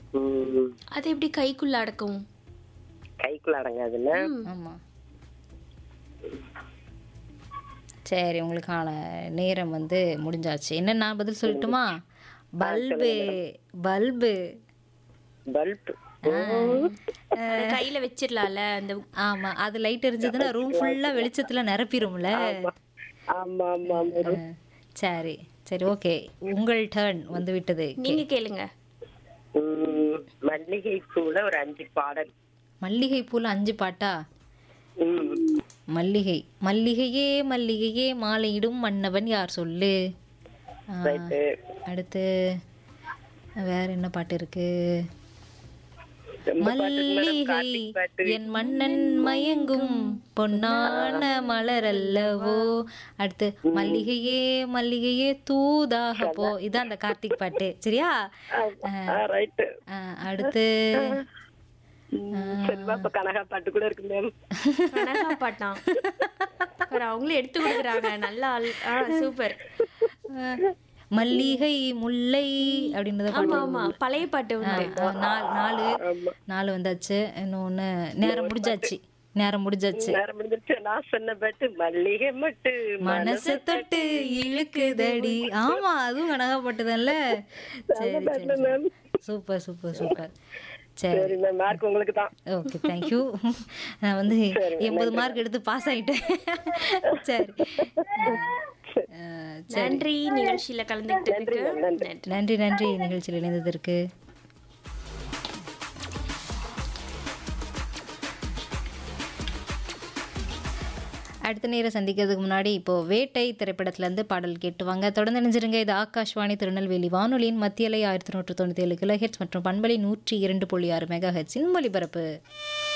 ம், அது எப்படி கைக்குள்ள அடக்கும் கைக்குள்ள அடங்காதுல்ல ம். ஆமா சரி உங்களுக்கான நேரம் வந்து முடிஞ்சாச்சு என்ன நான் பதில் சொல்லட்டுமா பல்பு பல்பு பல்ப் அத கையில வச்சிடலாம்ல அந்த ஆமா அது லைட் எரிஞ்சதுன்னா ரூம் ஃபுல்லா வெளிச்சத்துல நிரப்பிடும்ல ஆமா ஆமா ஆமா அஹ், சரி சரி ஓகே உங்கள் டர்ன் வந்து விட்டது நீங்க கேளுங்க ம், மல்லிகை பூல ஒரு அஞ்சு பாடல் மல்லிகை பூல அஞ்சு பாட்டா ம், மல்லிகை மல்லிகையே மல்லிகையே மாலையிடும் மன்னவன் யார் சொல்லு ஆ, ரைட்டு அடுத்து வேற என்ன பாட்டு இருக்கு ரொம்ப பாட்டு இருக்கு madam. மல்லிகை கார்த்திக் பாட்டு என் மன்னன் மயங்கும் பொன்னான மலர் அல்லவோ அடுத்து மல்லிகையே மல்லிகையே தூதாக போ இதான் அந்த கார்த்திக் பாட்டு சரியா ஆ ரைட்டு ஆ, அடுத்து செல்வா இப்ப கனகா பாட்டு கூட இருக்கு மேம் கனகா பாட்டான் பாரு, அவங்களே எடுத்து கொடுக்குறாங்க நல்ல ஆள் ஆ சூப்பர் ஆ, மல்லிகை முல்லை அப்படின்றத ஆமா பாட்டு ஆமா பழைய பாட்டு ஆ, உண்டு ஆ, நாலு நாலு நாலு வந்தாச்சு இன்னொன்னு நேரம் முடிஞ்சாச்சு நேரம் முடிஞ்சாச்சு நேரம் முடிஞ்சிருச்சு நான் சொன்ன பாட்டு மல்லிகை மட்டு மனச தொட்டு இழுக்குதடி ஆமா அதுவும் கனகாப்பட்டதல்ல சரி சரி மேம் சூப்பர் சூப்பர் சூப்பர் சரி சரி மேம் மார்க் உங்களுக்கு தான் ஓகே தேங்க்யூ நான் வந்து எண்பது மார்க் எடுத்து பாஸ் ஆயிட்டேன் சரி அஹ், சரி நன்றி நிகழ்ச்சியில கலந்துக்கிட்டதுக்கு நன்றி நன்றி நன்றி நிகழ்ச்சியில் இணைந்ததற்கு அடுத்த நேரம் சந்திக்கிறதுக்கு முன்னாடி இப்போ வேட்டை திரைப்படத்திலேருந்து பாடல் கேட்டு வாங்க தொடர்ந்து நினைஞ்சிருங்க இது ஆகாஷ்வாணி திருநெல்வேலி வானொலியின் மத்தியலை ஆயிரத்தி நூற்று தொண்ணூற்றி ஏழு கிலோ ஹெட்ஸ் மற்றும் பண்பலை நூற்றி இரண்டு புள்ளி ஆறு மெகா ஹெட்ஸின் ஒலிபரப்பு